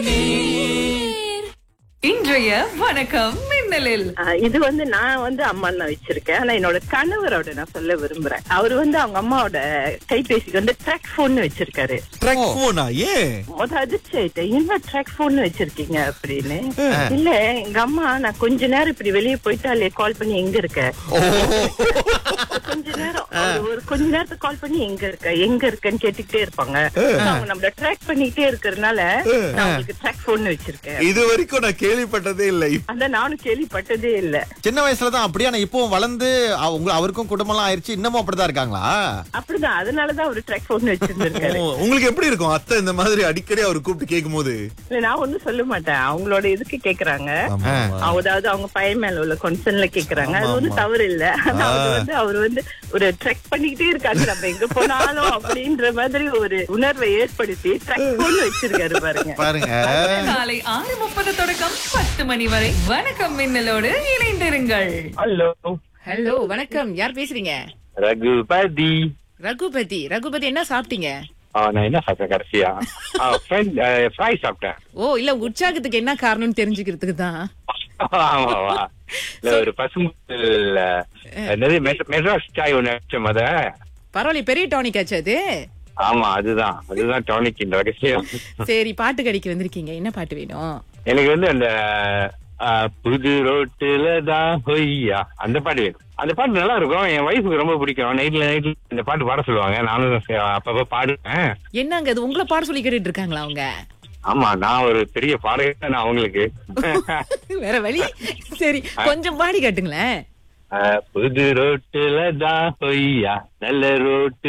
இன்றைய வணக்கம் மின்னலில் ஆஹ் இது வந்து நான் வந்து அம்மான்னு வச்சிருக்கேன் ஆனா என்னோட கணவரோட நான் சொல்ல விரும்புறேன் அவர் வந்து அவங்க அம்மாவோட கைபேசிக்கு வந்து ட்ராக் போன் வச்சிருக்காரு ட்ராக் போனா ஏன் முத அதிர்ச்சி ஆயிட்டேன் என்ன ட்ராக் போன் வச்சிருக்கீங்க அப்படின்னு இல்ல எங்க அம்மா நான் கொஞ்ச நேரம் இப்படி வெளியே போயிட்டாலே கால் பண்ணி எங்க இருக்க கொஞ்ச நேரம் ஒரு- ஒரு கொஞ்ச நேரத்துக்கு கால் பண்ணி எங்க இருக்க எங்க இருக்கன்னு கேட்டுக்கிட்டே இருப்பாங்க அவங்க நம்மள ட்ராக் பண்ணிட்டே இருக்கறதுனால நான் உங்களுக்கு ட்ராக் போன் வச்சிருக்கேன் இது வரைக்கும் நான் கேள்விப்பட்டதே இல்ல அதான் நானும் கேள்விப்பட்டதே இல்ல சின்ன வயசுல தான் அப்படியே ஆனா இப்பவும் வளர்ந்து அவ- உங்க அவருக்கும் குடும்பம்லாம் ஆயிருச்சு இன்னமும் அப்படிதான் இருக்காங்களா அப்படிதான் அதனாலதான் அவரு ட்ராக் போன் வச்சிருந்திருக்காரு ஓ, உங்களுக்கு எப்படி இருக்கும் அத்தை இந்த மாதிரி அடிக்கடி அவர் கூப்பிட்டு கேட்கும் போது இல்ல நான் ஒண்ணும் சொல்ல மாட்டேன் அவங்களோட இதுக்கு கேக்குறாங்க ஆமா, ஆமா. அதாவது அவங்க பையன் மேல உள்ள கன்சர்ன்ல கேக்குறாங்க அது வந்து தவறு இல்ல ஆனா அது வந்து அவர் வந்து ஒரு ட்ரெக் பண்ணிக்கிட்டே இருக்காங்க நம்ம எங்க போனாலும் அப்படின்ற மாதிரி ஒரு உணர்வை ஏற்படுத்தி ட்ரெக் போன்னு வச்சிருக்காரு பாருங்க பாருங்க காலை ஆறு முப்பது தொடக்கம் பத்து மணி வரை வணக்கம் மின்னலோடு இணைந்திருங்கள் ஹலோ ஹலோ வணக்கம் யார் பேசுறீங்க ரகுபதி ரகுபதி ரகுபதி என்ன சாப்பிட்டீங்க ஆ, நான் என்ன சாப்பிட்டேன் கடைசியா ஃப்ரை சாப்பிட்டேன் ஓ இல்ல உற்சாகத்துக்கு என்ன காரணம்னு தெரிஞ்சுக்கிறதுக்கு தான் ஆமாவா இல்ல ஒரு பசும்புல் என்னது மெட்ர- மெட்ராஸ் சாய் ஒண்ணு வச்ச மத பரவாயில்ல பெரிய டானிக் ஆச்சு அது ஆமா அதுதான் அதுதான் டானிக் இந்த ரகசியம் சரி பாட்டு கடைக்கு வந்திருக்கீங்க என்ன பாட்டு வேணும் எனக்கு வந்து அந்த ஆ, புது ரோட்டுல தான் ஹொய்யா அந்த பாட்டு வேணும் அந்த பாட்டு நல்லா இருக்கும் என் ஒய்ஃபுக்கு ரொம்ப பிடிக்கும் நைட்ல நைட்ல இந்த பாட்டு பாட சொல்லுவாங்க நானும் ச- அப்பப்ப பாடுவேன் என்னங்க அது உங்களை பாட சொல்லி கேட்டுட்டு இருக்காங்களா அவங்க ஆமா நான் ஒரு பெரிய பாடகர் நான் அவங்களுக்கு வேற வழி சரி கொஞ்சம் பாடி காட்டுங்களேன் ஆ, புது ரோட்டுல தான் ஹொய்யா நல்ல ரோட்டு